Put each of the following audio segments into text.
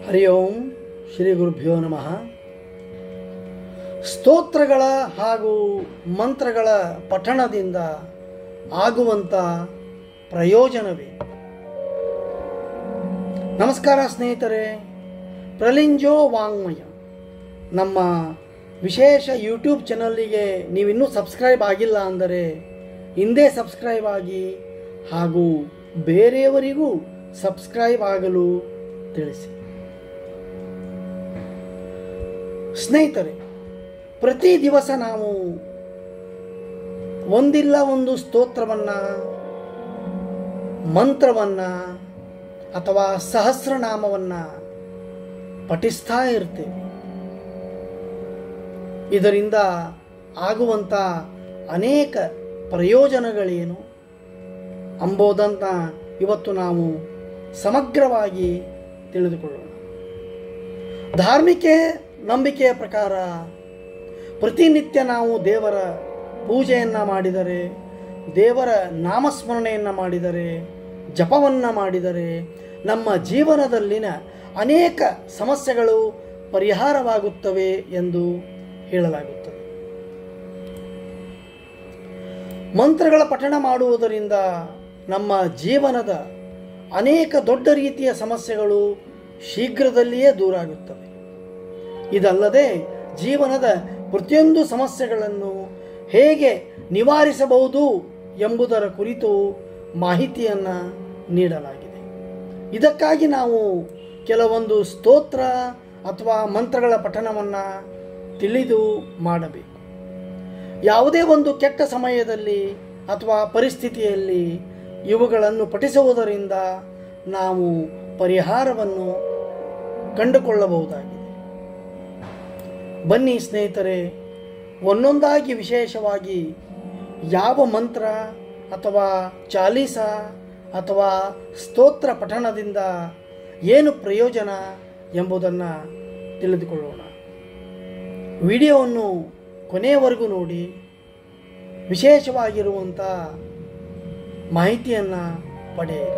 ಹರಿ ಓಂ ಶ್ರೀ ಗುರುಭ್ಯೋ ನಮಃ ಸ್ತೋತ್ರಗಳ ಹಾಗೂ ಮಂತ್ರಗಳ ಪಠಣದಿಂದ ಆಗುವಂಥ ಪ್ರಯೋಜನವೇ ನಮಸ್ಕಾರ ಸ್ನೇಹಿತರೆ ಪ್ರಲಿಂಜೋ ವಾಂಗ್ಮಯ ನಮ್ಮ ವಿಶೇಷ ಯೂಟ್ಯೂಬ್ ಚಾನಲ್ಲಿಗೆ ನೀವಿನ್ನೂ ಸಬ್ಸ್ಕ್ರೈಬ್ ಆಗಿಲ್ಲ ಅಂದರೆ ಹಿಂದೆ ಸಬ್ಸ್ಕ್ರೈಬ್ ಆಗಿ ಹಾಗೂ ಬೇರೆಯವರಿಗೂ ಸಬ್ಸ್ಕ್ರೈಬ್ ಆಗಲು ತಿಳಿಸಿ ಸ್ನೇಹಿತರೆ ಪ್ರತಿ ದಿವಸ ನಾವು ಒಂದಿಲ್ಲ ಒಂದು ಸ್ತೋತ್ರವನ್ನು ಮಂತ್ರವನ್ನು ಅಥವಾ ಸಹಸ್ರನಾಮವನ್ನು ಪಠಿಸ್ತಾ ಇರ್ತೇವೆ ಇದರಿಂದ ಆಗುವಂಥ ಅನೇಕ ಪ್ರಯೋಜನಗಳೇನು ಅಂಬೋದಂತ ಇವತ್ತು ನಾವು ಸಮಗ್ರವಾಗಿ ತಿಳಿದುಕೊಳ್ಳೋಣ ಧಾರ್ಮಿಕ ನಂಬಿಕೆಯ ಪ್ರಕಾರ ಪ್ರತಿನಿತ್ಯ ನಾವು ದೇವರ ಪೂಜೆಯನ್ನು ಮಾಡಿದರೆ ದೇವರ ನಾಮಸ್ಮರಣೆಯನ್ನು ಮಾಡಿದರೆ ಜಪವನ್ನು ಮಾಡಿದರೆ ನಮ್ಮ ಜೀವನದಲ್ಲಿನ ಅನೇಕ ಸಮಸ್ಯೆಗಳು ಪರಿಹಾರವಾಗುತ್ತವೆ ಎಂದು ಹೇಳಲಾಗುತ್ತದೆ ಮಂತ್ರಗಳ ಪಠಣ ಮಾಡುವುದರಿಂದ ನಮ್ಮ ಜೀವನದ ಅನೇಕ ದೊಡ್ಡ ರೀತಿಯ ಸಮಸ್ಯೆಗಳು ಶೀಘ್ರದಲ್ಲಿಯೇ ದೂರ ಆಗುತ್ತವೆ ಇದಲ್ಲದೆ ಜೀವನದ ಪ್ರತಿಯೊಂದು ಸಮಸ್ಯೆಗಳನ್ನು ಹೇಗೆ ನಿವಾರಿಸಬಹುದು ಎಂಬುದರ ಕುರಿತು ಮಾಹಿತಿಯನ್ನು ನೀಡಲಾಗಿದೆ ಇದಕ್ಕಾಗಿ ನಾವು ಕೆಲವೊಂದು ಸ್ತೋತ್ರ ಅಥವಾ ಮಂತ್ರಗಳ ಪಠಣವನ್ನು ತಿಳಿದು ಮಾಡಬೇಕು ಯಾವುದೇ ಒಂದು ಕೆಟ್ಟ ಸಮಯದಲ್ಲಿ ಅಥವಾ ಪರಿಸ್ಥಿತಿಯಲ್ಲಿ ಇವುಗಳನ್ನು ಪಠಿಸುವುದರಿಂದ ನಾವು ಪರಿಹಾರವನ್ನು ಕಂಡುಕೊಳ್ಳಬಹುದಾಗಿದೆ ಬನ್ನಿ ಸ್ನೇಹಿತರೆ ಒಂದೊಂದಾಗಿ ವಿಶೇಷವಾಗಿ ಯಾವ ಮಂತ್ರ ಅಥವಾ ಚಾಲೀಸ ಅಥವಾ ಸ್ತೋತ್ರ ಪಠಣದಿಂದ ಏನು ಪ್ರಯೋಜನ ಎಂಬುದನ್ನು ತಿಳಿದುಕೊಳ್ಳೋಣ ವಿಡಿಯೋವನ್ನು ಕೊನೆಯವರೆಗೂ ನೋಡಿ ವಿಶೇಷವಾಗಿರುವಂಥ ಮಾಹಿತಿಯನ್ನು ಪಡೆಯಿರಿ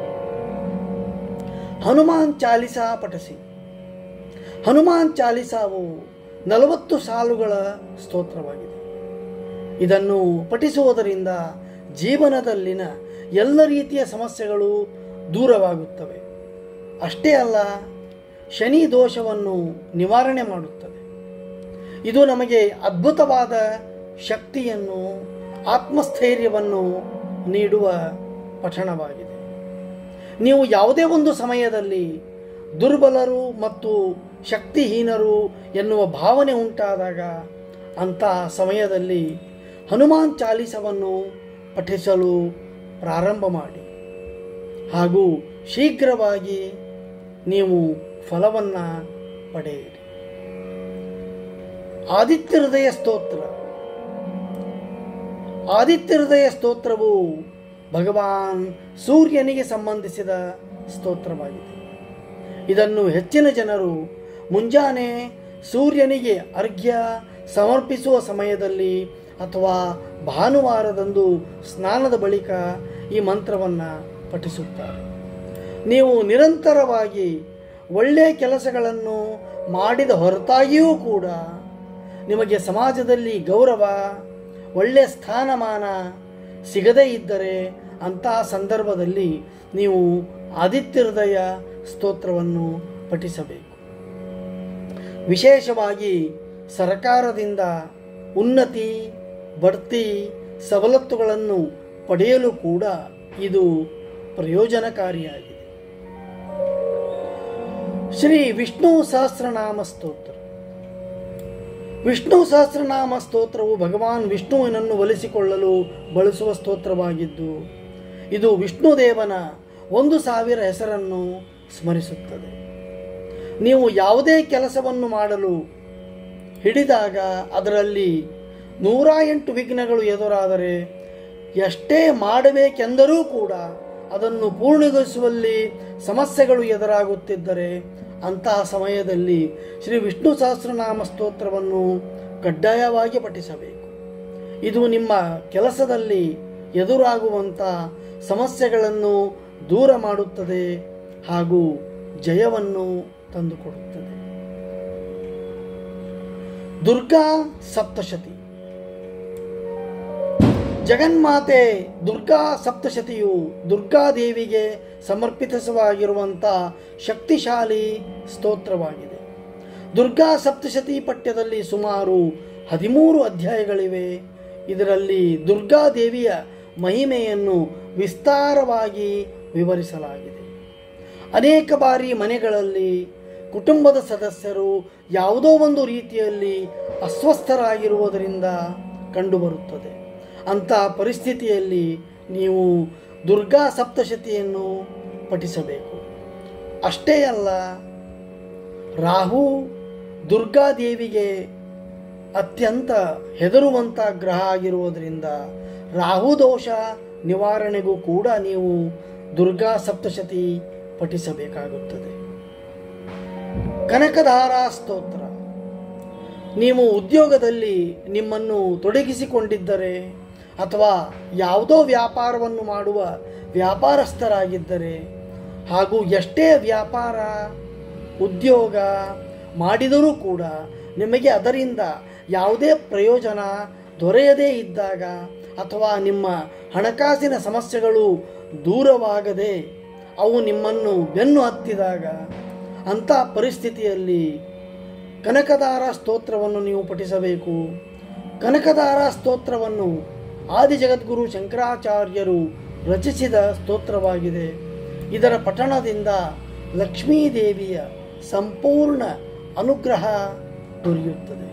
ಹನುಮಾನ್ ಚಾಲಿಸಾ ಪಠಿಸಿ ಹನುಮಾನ್ ಚಾಲಿಸಾವು ನಲವತ್ತು ಸಾಲುಗಳ ಸ್ತೋತ್ರವಾಗಿದೆ ಇದನ್ನು ಪಠಿಸುವುದರಿಂದ ಜೀವನದಲ್ಲಿನ ಎಲ್ಲ ರೀತಿಯ ಸಮಸ್ಯೆಗಳು ದೂರವಾಗುತ್ತವೆ ಅಷ್ಟೇ ಅಲ್ಲ ಶನಿ ದೋಷವನ್ನು ನಿವಾರಣೆ ಮಾಡುತ್ತದೆ ಇದು ನಮಗೆ ಅದ್ಭುತವಾದ ಶಕ್ತಿಯನ್ನು ಆತ್ಮಸ್ಥೈರ್ಯವನ್ನು ನೀಡುವ ಪಠಣವಾಗಿದೆ ನೀವು ಯಾವುದೇ ಒಂದು ಸಮಯದಲ್ಲಿ ದುರ್ಬಲರು ಮತ್ತು ಶಕ್ತಿಹೀನರು ಎನ್ನುವ ಭಾವನೆ ಉಂಟಾದಾಗ ಅಂಥ ಸಮಯದಲ್ಲಿ ಹನುಮಾನ್ ಚಾಲಿಸವನ್ನು ಪಠಿಸಲು ಪ್ರಾರಂಭ ಮಾಡಿ ಹಾಗೂ ಶೀಘ್ರವಾಗಿ ನೀವು ಫಲವನ್ನು ಪಡೆಯಿರಿ ಆದಿತ್ಯ ಹೃದಯ ಸ್ತೋತ್ರ ಆದಿತ್ಯ ಹೃದಯ ಸ್ತೋತ್ರವು ಭಗವಾನ್ ಸೂರ್ಯನಿಗೆ ಸಂಬಂಧಿಸಿದ ಸ್ತೋತ್ರವಾಗಿದೆ ಇದನ್ನು ಹೆಚ್ಚಿನ ಜನರು ಮುಂಜಾನೆ ಸೂರ್ಯನಿಗೆ ಅರ್ಘ್ಯ ಸಮರ್ಪಿಸುವ ಸಮಯದಲ್ಲಿ ಅಥವಾ ಭಾನುವಾರದಂದು ಸ್ನಾನದ ಬಳಿಕ ಈ ಮಂತ್ರವನ್ನು ಪಠಿಸುತ್ತಾರೆ ನೀವು ನಿರಂತರವಾಗಿ ಒಳ್ಳೆಯ ಕೆಲಸಗಳನ್ನು ಮಾಡಿದ ಹೊರತಾಗಿಯೂ ಕೂಡ ನಿಮಗೆ ಸಮಾಜದಲ್ಲಿ ಗೌರವ ಒಳ್ಳೆಯ ಸ್ಥಾನಮಾನ ಸಿಗದೇ ಇದ್ದರೆ ಅಂತಹ ಸಂದರ್ಭದಲ್ಲಿ ನೀವು ಆದಿತ್ಯ ಹೃದಯ ಸ್ತೋತ್ರವನ್ನು ಪಠಿಸಬೇಕು ವಿಶೇಷವಾಗಿ ಸರ್ಕಾರದಿಂದ ಉನ್ನತಿ ಬಡ್ತಿ ಸವಲತ್ತುಗಳನ್ನು ಪಡೆಯಲು ಕೂಡ ಇದು ಪ್ರಯೋಜನಕಾರಿಯಾಗಿದೆ ಶ್ರೀ ವಿಷ್ಣು ಸಹಸ್ರನಾಮ ಸ್ತೋತ್ರ ವಿಷ್ಣು ಸಹಸ್ರನಾಮ ಸ್ತೋತ್ರವು ಭಗವಾನ್ ವಿಷ್ಣುವಿನನ್ನು ಒಲಿಸಿಕೊಳ್ಳಲು ಬಳಸುವ ಸ್ತೋತ್ರವಾಗಿದ್ದು ಇದು ವಿಷ್ಣುದೇವನ ಒಂದು ಸಾವಿರ ಹೆಸರನ್ನು ಸ್ಮರಿಸುತ್ತದೆ ನೀವು ಯಾವುದೇ ಕೆಲಸವನ್ನು ಮಾಡಲು ಹಿಡಿದಾಗ ಅದರಲ್ಲಿ ನೂರ ಎಂಟು ವಿಘ್ನಗಳು ಎದುರಾದರೆ ಎಷ್ಟೇ ಮಾಡಬೇಕೆಂದರೂ ಕೂಡ ಅದನ್ನು ಪೂರ್ಣಗೊಳಿಸುವಲ್ಲಿ ಸಮಸ್ಯೆಗಳು ಎದುರಾಗುತ್ತಿದ್ದರೆ ಅಂತಹ ಸಮಯದಲ್ಲಿ ಶ್ರೀ ವಿಷ್ಣು ಸಹಸ್ರನಾಮ ಸ್ತೋತ್ರವನ್ನು ಕಡ್ಡಾಯವಾಗಿ ಪಠಿಸಬೇಕು ಇದು ನಿಮ್ಮ ಕೆಲಸದಲ್ಲಿ ಎದುರಾಗುವಂಥ ಸಮಸ್ಯೆಗಳನ್ನು ದೂರ ಮಾಡುತ್ತದೆ ಹಾಗೂ ಜಯವನ್ನು ತಂದುಕೊಡುತ್ತದೆ ದುರ್ಗಾ ಸಪ್ತಶತಿ ಜಗನ್ಮಾತೆ ದುರ್ಗಾ ಸಪ್ತಶತಿಯು ದುರ್ಗಾದೇವಿಗೆ ಸಮರ್ಪಿತವಾಗಿರುವಂಥ ಶಕ್ತಿಶಾಲಿ ಸ್ತೋತ್ರವಾಗಿದೆ ದುರ್ಗಾ ಸಪ್ತಶತಿ ಪಠ್ಯದಲ್ಲಿ ಸುಮಾರು ಹದಿಮೂರು ಅಧ್ಯಾಯಗಳಿವೆ ಇದರಲ್ಲಿ ದುರ್ಗಾದೇವಿಯ ಮಹಿಮೆಯನ್ನು ವಿಸ್ತಾರವಾಗಿ ವಿವರಿಸಲಾಗಿದೆ ಅನೇಕ ಬಾರಿ ಮನೆಗಳಲ್ಲಿ ಕುಟುಂಬದ ಸದಸ್ಯರು ಯಾವುದೋ ಒಂದು ರೀತಿಯಲ್ಲಿ ಅಸ್ವಸ್ಥರಾಗಿರುವುದರಿಂದ ಕಂಡುಬರುತ್ತದೆ ಅಂಥ ಪರಿಸ್ಥಿತಿಯಲ್ಲಿ ನೀವು ದುರ್ಗಾ ಸಪ್ತಶತಿಯನ್ನು ಪಠಿಸಬೇಕು ಅಷ್ಟೇ ಅಲ್ಲ ರಾಹು ದುರ್ಗಾದೇವಿಗೆ ಅತ್ಯಂತ ಹೆದರುವಂಥ ಗ್ರಹ ಆಗಿರುವುದರಿಂದ ರಾಹು ದೋಷ ನಿವಾರಣೆಗೂ ಕೂಡ ನೀವು ದುರ್ಗಾ ಸಪ್ತಶತಿ ಪಠಿಸಬೇಕಾಗುತ್ತದೆ ಕನಕಧಾರ ಸ್ತೋತ್ರ ನೀವು ಉದ್ಯೋಗದಲ್ಲಿ ನಿಮ್ಮನ್ನು ತೊಡಗಿಸಿಕೊಂಡಿದ್ದರೆ ಅಥವಾ ಯಾವುದೋ ವ್ಯಾಪಾರವನ್ನು ಮಾಡುವ ವ್ಯಾಪಾರಸ್ಥರಾಗಿದ್ದರೆ ಹಾಗೂ ಎಷ್ಟೇ ವ್ಯಾಪಾರ ಉದ್ಯೋಗ ಮಾಡಿದರೂ ಕೂಡ ನಿಮಗೆ ಅದರಿಂದ ಯಾವುದೇ ಪ್ರಯೋಜನ ದೊರೆಯದೇ ಇದ್ದಾಗ ಅಥವಾ ನಿಮ್ಮ ಹಣಕಾಸಿನ ಸಮಸ್ಯೆಗಳು ದೂರವಾಗದೆ ಅವು ನಿಮ್ಮನ್ನು ಬೆನ್ನು ಹತ್ತಿದಾಗ ಅಂಥ ಪರಿಸ್ಥಿತಿಯಲ್ಲಿ ಕನಕದಾರ ಸ್ತೋತ್ರವನ್ನು ನೀವು ಪಠಿಸಬೇಕು ಕನಕದಾರ ಸ್ತೋತ್ರವನ್ನು ಆದಿಜಗದ್ಗುರು ಶಂಕರಾಚಾರ್ಯರು ರಚಿಸಿದ ಸ್ತೋತ್ರವಾಗಿದೆ ಇದರ ಪಠಣದಿಂದ ಲಕ್ಷ್ಮೀದೇವಿಯ ಸಂಪೂರ್ಣ ಅನುಗ್ರಹ ದೊರೆಯುತ್ತದೆ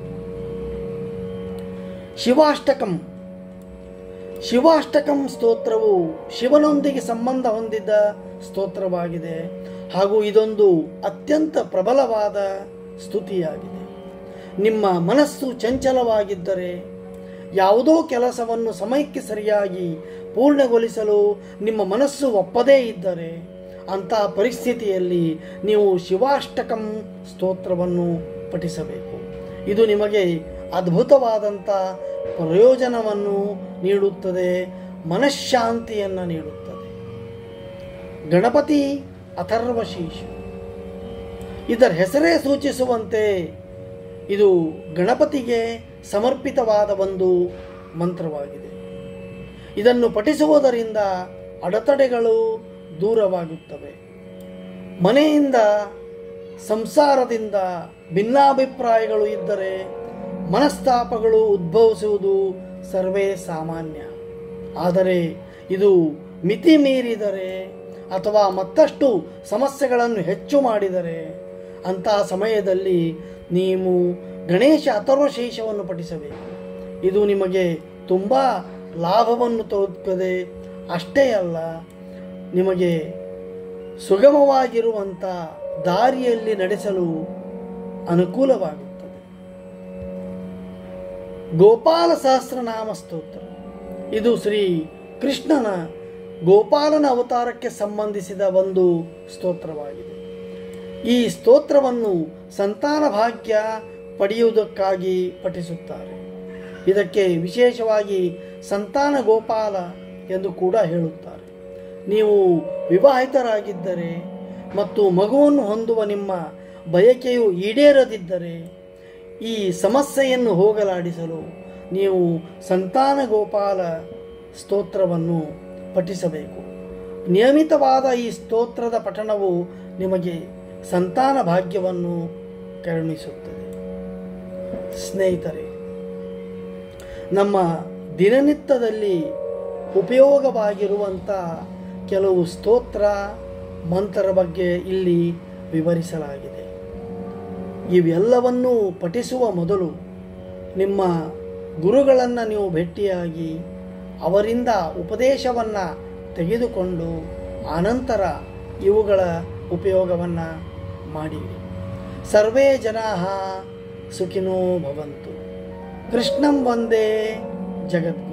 ಶಿವಾಷ್ಟಕಂ ಶಿವಾಷ್ಟಕಂ ಸ್ತೋತ್ರವು ಶಿವನೊಂದಿಗೆ ಸಂಬಂಧ ಹೊಂದಿದ ಸ್ತೋತ್ರವಾಗಿದೆ ಹಾಗೂ ಇದೊಂದು ಅತ್ಯಂತ ಪ್ರಬಲವಾದ ಸ್ತುತಿಯಾಗಿದೆ ನಿಮ್ಮ ಮನಸ್ಸು ಚಂಚಲವಾಗಿದ್ದರೆ ಯಾವುದೋ ಕೆಲಸವನ್ನು ಸಮಯಕ್ಕೆ ಸರಿಯಾಗಿ ಪೂರ್ಣಗೊಳಿಸಲು ನಿಮ್ಮ ಮನಸ್ಸು ಒಪ್ಪದೇ ಇದ್ದರೆ ಅಂತಹ ಪರಿಸ್ಥಿತಿಯಲ್ಲಿ ನೀವು ಶಿವಾಷ್ಟಕಂ ಸ್ತೋತ್ರವನ್ನು ಪಠಿಸಬೇಕು ಇದು ನಿಮಗೆ ಅದ್ಭುತವಾದಂಥ ಪ್ರಯೋಜನವನ್ನು ನೀಡುತ್ತದೆ ಮನಃಶಾಂತಿಯನ್ನು ನೀಡುತ್ತದೆ ಗಣಪತಿ ಅಥರ್ವಶೀಶ ಇದರ ಹೆಸರೇ ಸೂಚಿಸುವಂತೆ ಇದು ಗಣಪತಿಗೆ ಸಮರ್ಪಿತವಾದ ಒಂದು ಮಂತ್ರವಾಗಿದೆ ಇದನ್ನು ಪಠಿಸುವುದರಿಂದ ಅಡೆತಡೆಗಳು ದೂರವಾಗುತ್ತವೆ ಮನೆಯಿಂದ ಸಂಸಾರದಿಂದ ಭಿನ್ನಾಭಿಪ್ರಾಯಗಳು ಇದ್ದರೆ ಮನಸ್ತಾಪಗಳು ಉದ್ಭವಿಸುವುದು ಸರ್ವೇ ಸಾಮಾನ್ಯ ಆದರೆ ಇದು ಮಿತಿ ಮೀರಿದರೆ ಅಥವಾ ಮತ್ತಷ್ಟು ಸಮಸ್ಯೆಗಳನ್ನು ಹೆಚ್ಚು ಮಾಡಿದರೆ ಅಂತಹ ಸಮಯದಲ್ಲಿ ನೀವು ಗಣೇಶ ಅಥರ್ವಶೇಷವನ್ನು ಪಠಿಸಬೇಕು ಇದು ನಿಮಗೆ ತುಂಬ ಲಾಭವನ್ನು ತೋರುತ್ತದೆ ಅಷ್ಟೇ ಅಲ್ಲ ನಿಮಗೆ ಸುಗಮವಾಗಿರುವಂಥ ದಾರಿಯಲ್ಲಿ ನಡೆಸಲು ಅನುಕೂಲವಾಗುತ್ತದೆ ಗೋಪಾಲ ಸಹಸ್ರನಾಮ ಸ್ತೋತ್ರ ಇದು ಶ್ರೀ ಕೃಷ್ಣನ ಗೋಪಾಲನ ಅವತಾರಕ್ಕೆ ಸಂಬಂಧಿಸಿದ ಒಂದು ಸ್ತೋತ್ರವಾಗಿದೆ ಈ ಸ್ತೋತ್ರವನ್ನು ಸಂತಾನ ಭಾಗ್ಯ ಪಡೆಯುವುದಕ್ಕಾಗಿ ಪಠಿಸುತ್ತಾರೆ ಇದಕ್ಕೆ ವಿಶೇಷವಾಗಿ ಸಂತಾನ ಗೋಪಾಲ ಎಂದು ಕೂಡ ಹೇಳುತ್ತಾರೆ ನೀವು ವಿವಾಹಿತರಾಗಿದ್ದರೆ ಮತ್ತು ಮಗುವನ್ನು ಹೊಂದುವ ನಿಮ್ಮ ಬಯಕೆಯು ಈಡೇರದಿದ್ದರೆ ಈ ಸಮಸ್ಯೆಯನ್ನು ಹೋಗಲಾಡಿಸಲು ನೀವು ಸಂತಾನ ಗೋಪಾಲ ಸ್ತೋತ್ರವನ್ನು ಪಠಿಸಬೇಕು ನಿಯಮಿತವಾದ ಈ ಸ್ತೋತ್ರದ ಪಠಣವು ನಿಮಗೆ ಸಂತಾನ ಭಾಗ್ಯವನ್ನು ಕರುಣಿಸುತ್ತದೆ ಸ್ನೇಹಿತರೆ ನಮ್ಮ ದಿನನಿತ್ಯದಲ್ಲಿ ಉಪಯೋಗವಾಗಿರುವಂಥ ಕೆಲವು ಸ್ತೋತ್ರ ಮಂತ್ರ ಬಗ್ಗೆ ಇಲ್ಲಿ ವಿವರಿಸಲಾಗಿದೆ ಇವೆಲ್ಲವನ್ನೂ ಪಠಿಸುವ ಮೊದಲು ನಿಮ್ಮ ಗುರುಗಳನ್ನು ನೀವು ಭೇಟಿಯಾಗಿ ಅವರಿಂದ ಉಪದೇಶವನ್ನು ತೆಗೆದುಕೊಂಡು ಆನಂತರ ಇವುಗಳ ಉಪಯೋಗವನ್ನು ಮಾಡಿರಿ ಸರ್ವೇ ಜನಾ ಸುಖಿನೋ ಭವಂತು ಕೃಷ್ಣಂ ವಂದೇ ಜಗದ್ಗುರು